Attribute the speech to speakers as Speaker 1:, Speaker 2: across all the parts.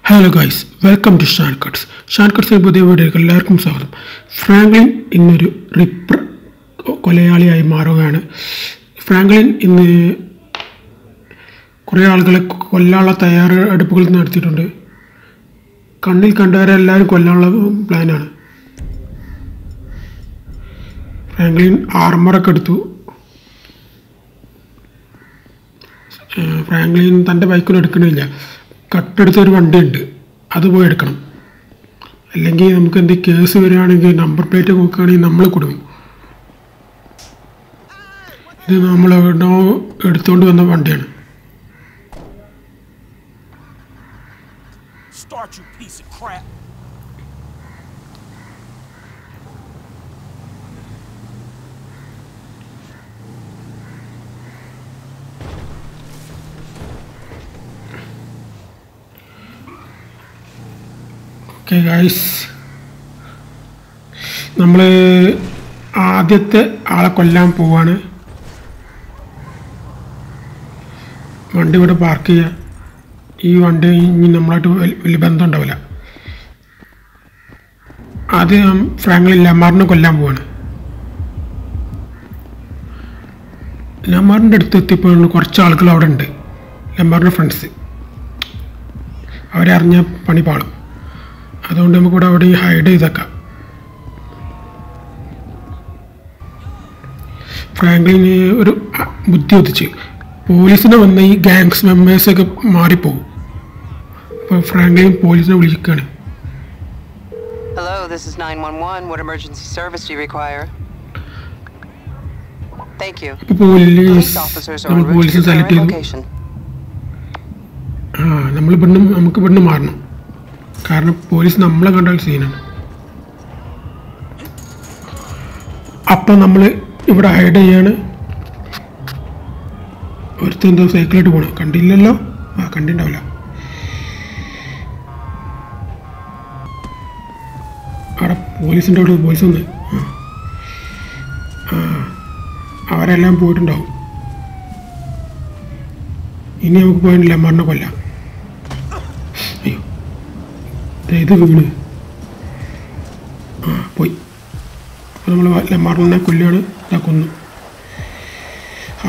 Speaker 1: Hello guys welcome to Shan Cuts Shan കട്ട്സിന് പുതിയ വീഡിയോക്ക് എല്ലാവർക്കും സ്വാഗതം ഫ്രാങ്ക്ലിൻ ഇന്നൊരു റിപ്പർ കൊലയാളിയായി മാറുകയാണ് ഫ്രാങ്ക്ലിൻ ഇന്ന് കുറേ ആളുകളെ കൊല്ലാനുള്ള തയ്യാറെടുപ്പുകൾ നടത്തിയിട്ടുണ്ട് കണ്ണിൽ കണ്ടവരെ എല്ലാവരും കൊല്ലാനുള്ള പ്ലാനാണ് ഫ്രാങ്ക്ലിൻ ആർമറൊക്കെ എടുത്തു ഏഹ് ഫ്രാങ്ക്ലിൻ തൻ്റെ ബൈക്കൊന്നും എടുക്കണില്ല കട്ടെടുത്ത ഒരു വണ്ടിയുണ്ട് അത് പോയി എടുക്കണം അല്ലെങ്കിൽ നമുക്ക് എന്ത് കേസ് വരികയാണെങ്കിൽ നമ്പർ പ്ലേറ്റ് നോക്കുകയാണെങ്കിൽ നമ്മൾ കൊടുക്കും ഇത് നമ്മൾ എവിടെയോ എടുത്തുകൊണ്ട് വന്ന വണ്ടിയാണ്
Speaker 2: Start, you piece of crap.
Speaker 1: Okay guys നമ്മൾ ആദ്യത്തെ ആളെ കൊല്ലാൻ പോവാണ് വണ്ടി ഇവിടെ പാർക്ക് ചെയ്യുക ഈ വണ്ടി ഇനി നമ്മളായിട്ട് വലി- വലിയ ബന്ധം ഉണ്ടാവില്ല ആദ്യം ഫ്രാങ്ക്ലിൻ ലമാറിനെ കൊല്ലാൻ പോവാണ് ലമാറിൻ്റെ അടുത്ത് എത്തിയപ്പോൾ കുറച്ച് ആളുകൾ അവിടെ ഉണ്ട് ലമാറിൻ്റെ ഫ്രണ്ട്സ് അവരെ അറിഞ്ഞ പണി പാളും അതുകൊണ്ട് നമുക്കിവിടെ അവിടെ ഹൈഡ് ചെയ്തേക്കാം ഫ്രാങ്ക്ലിന് ഒരു അ- ബുദ്ധി ഉദിച്ച് പോലീസിനെ വന്ന ഈ ഗാങ്സ് മെമ്പേഴ്സൊക്കെ മാറിപ്പോകും അപ്പോൾ ഫ്രാങ്ക്ലിൻ പോലീസിനെ വിളിക്കുകയാണ്
Speaker 3: Hello, this is 911. What emergency service do you require? Thank you.
Speaker 1: ഇപ്പോൾ പോലീസ്
Speaker 3: Police officers are
Speaker 1: നമ്മൾ
Speaker 3: en route to
Speaker 1: പോലീസിനെ
Speaker 3: your
Speaker 1: സെലക്ട്
Speaker 3: current
Speaker 1: ചെയ്തു
Speaker 3: location.
Speaker 1: ആ നമ്മൾ ഇവിടുന്ന് നമുക്ക് ഇവിടുന്ന് മാറണം കാരണം പോലീസ് നമ്മളെ കണ്ടാൽ സീനാണ് അപ്പം നമ്മൾ ഇവിടെ ഹൈഡ് ചെയ്യാണ് ഒരുത്തൻ എന്തോ സൈക്കിളായിട്ട് പോകണം കണ്ടില്ലല്ലോ ആ കണ്ടിണ്ടാവില്ല അവിടെ പോലീസിൻ്റെ അവിടെ പോലീസ് വന്ന് ആ. ആ അവരെല്ലാം പോയിട്ടുണ്ടാവും ഇനി നമുക്ക് പോയിട്ടില്ല മണ്ണ കൊല്ലാം അയ്യോ ദേ ഇത് വീണ് ആ പോയി അപ്പോൾ നമ്മൾ ലെമാറിനെ കൊല്ലുകയാണ് ഇതാ കൊന്നു ആ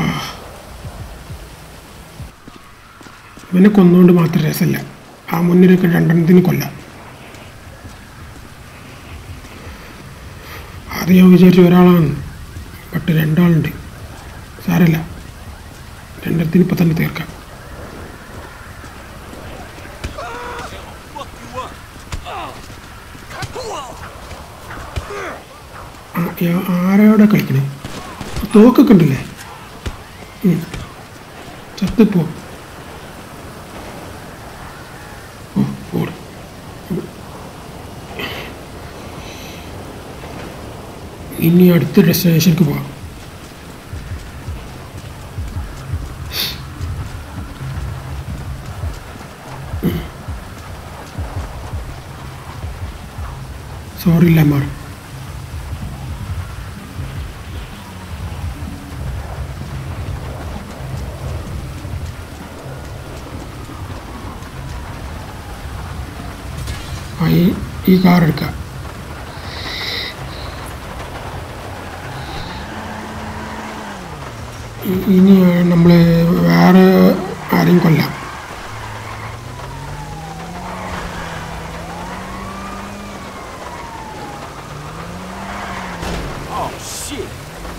Speaker 1: ഇവനെ കൊന്നുകൊണ്ട് മാത്രം രസമില്ല ആ മുന്നിലൊക്കെ രണ്ടെണ്ണത്തിന് കൊല്ലാം അത് ഞാൻ വിചാരിച്ചു ഒരാളാണ് ബട്ട് രണ്ടാളുണ്ട് സാരല്ല രണ്ടെണ്ണത്തിന് ഇപ്പം തന്നെ തീർക്കാം ആ, യ- ആരോടെ കളിക്കണേ തോക്കൊക്കെ ഉണ്ടല്ലേ ഉം. ചത്തിപ്പോ ഓ ഓട് ഇനി അടുത്ത ഡെസ്റ്റിനേഷനിലേക്ക് പോവാം സോറി ലെമാർ ആ ഈ ഈ കാർ എടുക്കാം ഇ- ഇനി നമ്മൾ വേറെ ആരെയും കൊല്ലാം
Speaker 2: Oh, shit.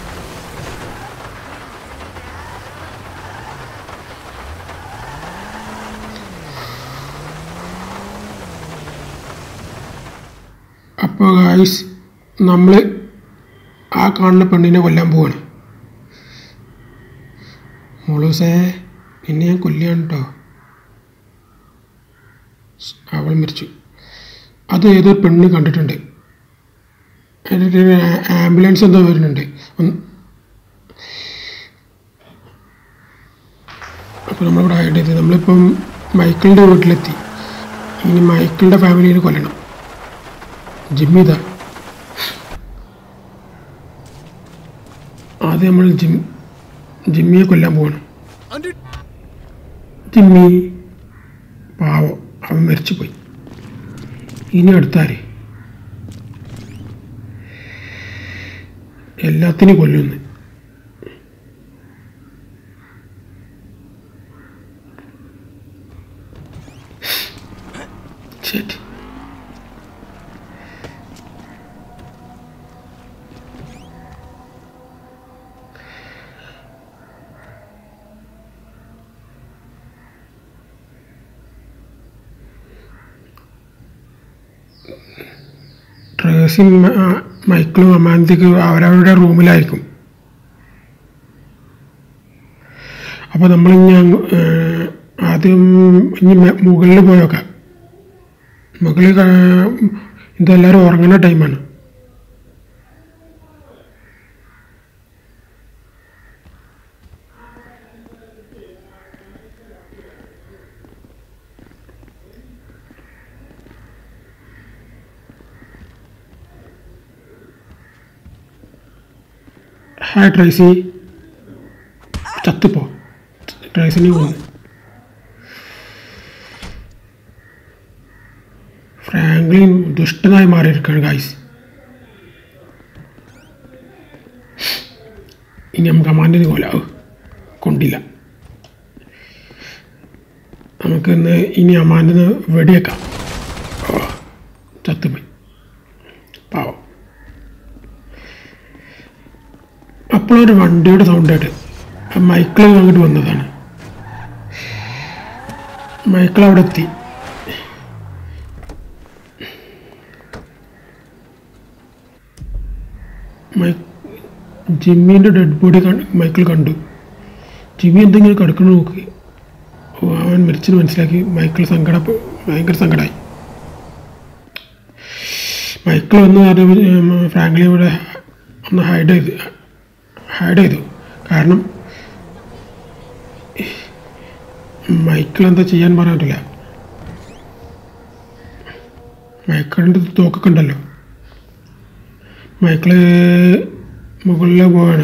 Speaker 1: അപ്പോൾ ഗായ്സ് നമ്മൾ ആ കാണുന്ന പെണ്ണിനെ കൊല്ലാൻ പോവാണ് മോളൂസേ നിന്നെ ഞാൻ കൊല്ലുകയാണ് കേട്ടോ അവൾ മരിച്ചു അത് ഏതോ പെണ്ണ് കണ്ടിട്ടുണ്ട് അതിൻ്റെ ഒരു ആ- ആംബുലൻസ് എന്തോ വരുന്നുണ്ട് ഒന്ന് അപ്പോൾ നമ്മളിവിടെ ഹൈഡ് ചെയ്ത് നമ്മളിപ്പം മൈക്കിളിൻ്റെ വീട്ടിലെത്തി ഇനി മൈക്കിളിൻ്റെ ഫാമിലിയിൽ കൊല്ലണം ജിമ്മിത ആദ്യം നമ്മൾ ജിം ജിമ്മിയെ കൊല്ലാൻ പോവാണ്
Speaker 2: Under.
Speaker 1: ജിമ്മി പാവം അവൻ മരിച്ചുപോയി ഇനി അടുത്താര് എല്ലാത്തിനും കൊല്ലുന്നു ശരി ട്രേസിയും ആ, മൈക്കിളും അമാന്തിക്ക് അവരവരുടെ റൂമിലായിരിക്കും അപ്പോൾ നമ്മൾ ഇനി അങ്ങ്, ഏർ, ആദ്യം ഇനി മെ- മുകളിൽ പോയേക്കാം മുകളിൽ കാ- ഇതെല്ലാവരും ഉറങ്ങുന്ന ടൈമാണ് ഹായ് ട്രേസി ചത്തുപ്പോ ട്രേസിനെ കൊന്നു ഫ്രാങ്ക്ലിൻ ദുഷ്ടനായി മാറിയിരിക്കുകയാണ് ഗായ്സ് ഇനി നമുക്ക് അമാൻ്റെ പോലെ കൊണ്ടില്ല നമുക്ക് ഇന്ന് ഇനി അമാൻ്റെ വെടിയേക്കാം ഓ, ചത്തുപോയി പാവം അപ്പോഴൊരു വണ്ടിയുടെ സൗണ്ട് ആയിട്ട് മൈക്കിൾ അങ്ങോട്ട് വന്നതാണ് മൈക്കിൾ അവിടെ എത്തി മൈ ജിമ്മിൻ്റെ ഡെഡ് ബോഡി മൈക്കിൾ കണ്ടു ജിമ്മി എന്തെങ്കിലും കിടക്കണ നോക്കി ഓ, അവൻ മരിച്ചെന്ന് മനസ്സിലാക്കി മൈക്കിൾ സങ്കട ഭയങ്കര സങ്കടമായി മൈക്കിൾ വന്ന് പറഞ്ഞ ഫ്രാങ്ക്ലി ഇവിടെ ഒന്ന് ഹൈഡ് ചെയ്ത് ഹൈഡ് ചെയ്തു കാരണം മൈക്കിൾ എന്താ ചെയ്യാൻ പറഞ്ഞിട്ടില്ല മൈക്കിളിൻ്റെ തോക്കൊക്കെ ഉണ്ടല്ലോ മൈക്കിള് മുകളിൽ പോവാണ്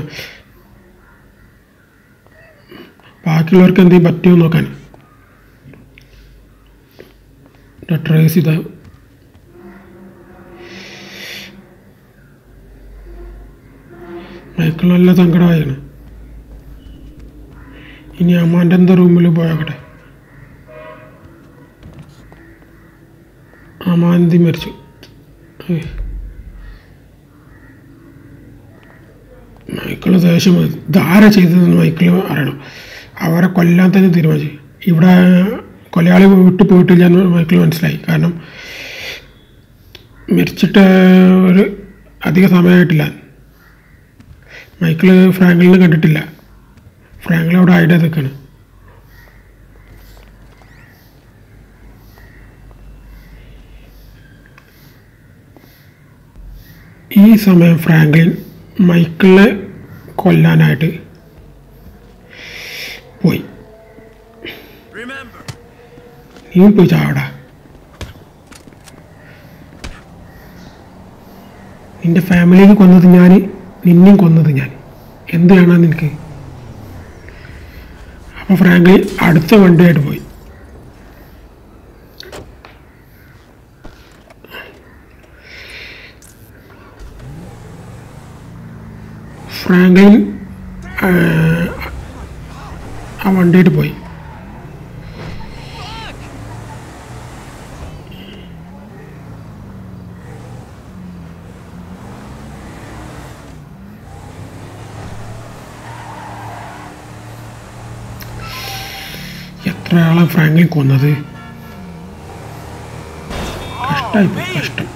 Speaker 1: ബാക്കിയുള്ളവർക്ക് എന്തെങ്കിലും പറ്റുമോ നോക്കാൻ ട്രേസ് ചെയ്ത മൈക്കിൾ നല്ല സങ്കടമായാണ് ഇനി അമ്മാൻ്റെ എന്താ റൂമിൽ പോയാക്കട്ടെ അമാന്തി മരിച്ചു ഏയ്. മൈക്കിള് ദേഷ്യം വന്നു. ഇതാരാ ചെയ്തതെന്ന് മൈക്കിള് അറിയണം അവരെ കൊല്ലാൻ തന്നെ തീരുമാനിച്ചു ഇവിടെ കൊലയാളി വിട്ടു പോയിട്ടില്ല എന്ന് മൈക്കിൾ മനസ്സിലായി കാരണം മരിച്ചിട്ട് ഒരു അധിക സമയമായിട്ടില്ല മൈക്കിള് ഫ്രാങ്ക്ലിനെ കണ്ടിട്ടില്ല ഫ്രാങ്ക്ലിൻ അവിടെ ഹൈഡ് ചെയ്ത് നിൽക്കുകയാണ് ഈ സമയം ഫ്രാങ്ക്ലിൻ മൈക്കിളിനെ കൊല്ലാനായിട്ട് പോയി
Speaker 2: Remember,
Speaker 1: നീ പോയി ചാടാ നിന്റെ ഫാമിലിയെ കൊന്നത് ഞാൻ നിന്നെയും കൊന്നത് ഞാൻ എന്ത് വേണം നിനക്ക് അപ്പോൾ ഫ്രാങ്ക്ലി അടുത്ത വണ്ടിയായിട്ട് പോയി ഫ്രാങ്ക്ലിൻ ആ, ആ വണ്ടിയായിട്ട് പോയി എത്ര ആളെ ഫ്രാങ്ക്ലിൻ കൊന്നത് കഷ്ടമായിപ്പോയി കഷ്ടം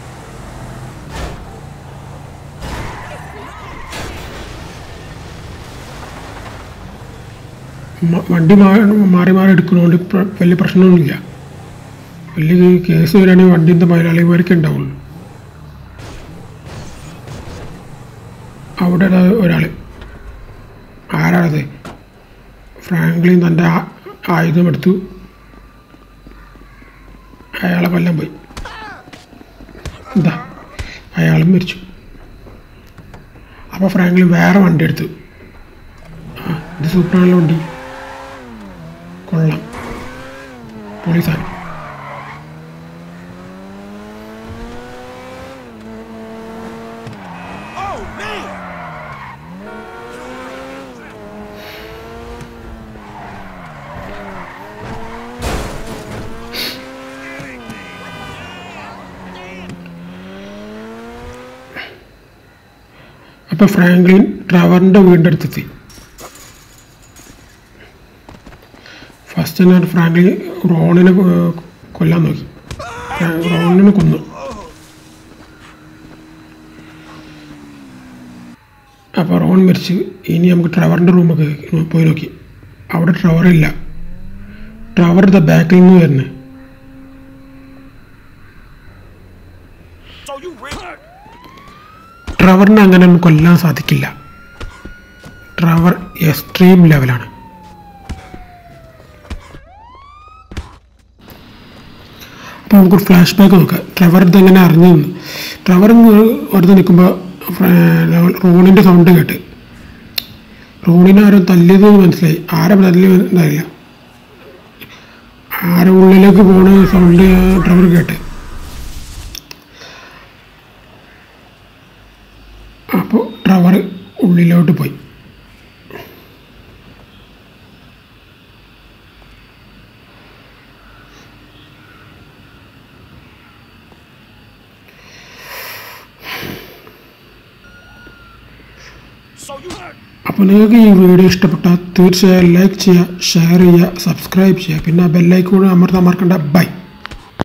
Speaker 1: മ- വണ്ടി മാ- മാറി മാറി എടുക്കുന്നതുകൊണ്ട് പ്ര- വലിയ പ്രശ്നമൊന്നുമില്ല വലിയ കേസ് വരികയാണെങ്കിൽ വണ്ടിൻ്റെ മുതലാളിമാർക്ക് ഉണ്ടാവുള്ളൂ അവിടെ ഒരാൾ ആരാണത് ഫ്രാങ്ക്ലിൻ തൻ്റെ ആ- ആയുധം എടുത്തു അയാളെ കൊല്ലാൻ പോയി എന്താ അയാളും മരിച്ചു അപ്പോൾ ഫ്രാങ്ക്ലിൻ വേറെ വണ്ടി എടുത്തു ആ ഇത് സൂപ്പറാണല്ലോ വണ്ടി കൊള്ളാം പോലീസാണ് അപ്പോൾ ഫ്രാങ്ക്ലിൻ ട്രവറിൻ്റെ വീടിൻ്റെ അടുത്തെത്തി ഫസ്റ്റ് തന്നെ ഫ്രാങ്ക്ലിൻ റോണിനെ കൊ- കൊല്ലാൻ നോക്കി ഫ്രാ- റോണിനെ കൊന്നു അപ്പോൾ റോൺ മരിച്ചു ഇനി നമുക്ക് ട്രവറിൻ്റെ റൂമൊക്കെ പോയി നോക്കി അവിടെ ട്രവർ ഇല്ല ട്രവർ ദ ബാക്കിൽ നിന്ന് വരുന്നത്
Speaker 2: So you really
Speaker 1: ട്രവറിനെ അങ്ങനെ ഒന്നും കൊല്ലാൻ സാധിക്കില്ല ട്രവർ എക്സ്ട്രീം ലെവലാണ് അപ്പോൾ നമുക്ക് ഫ്ലാഷ് ബാക്ക് നോക്കാം ട്രവർ ഇതെങ്ങനെ അറിഞ്ഞു നിന്ന് ട്രവർ ഇങ്ങ് വെറുതെ നിൽക്കുമ്പോൾ റോണിൻ്റെ സൗണ്ട് കേട്ട് റോണിനെ ആരോ തല്ലിയത് മനസ്സിലായി ആരെ തല്ലി അറിയില്ല ആരെ ഉള്ളിലേക്ക് പോണ സൗണ്ട് ട്രവർ കേട്ട് അപ്പോൾ ട്രവർ ഉള്ളിലോട്ട് പോയി
Speaker 2: so you
Speaker 1: അപ്പോൾ നിങ്ങൾക്ക് ഈ വീഡിയോ ഇഷ്ടപ്പെട്ടാൽ തീർച്ചയായും ലൈക്ക് ചെയ്യുക ഷെയർ ചെയ്യുക സബ്സ്ക്രൈബ് ചെയ്യുക പിന്നെ ബെല്ലൈക്കൂടെ അമർത്താൻ മറക്കണ്ട ബൈ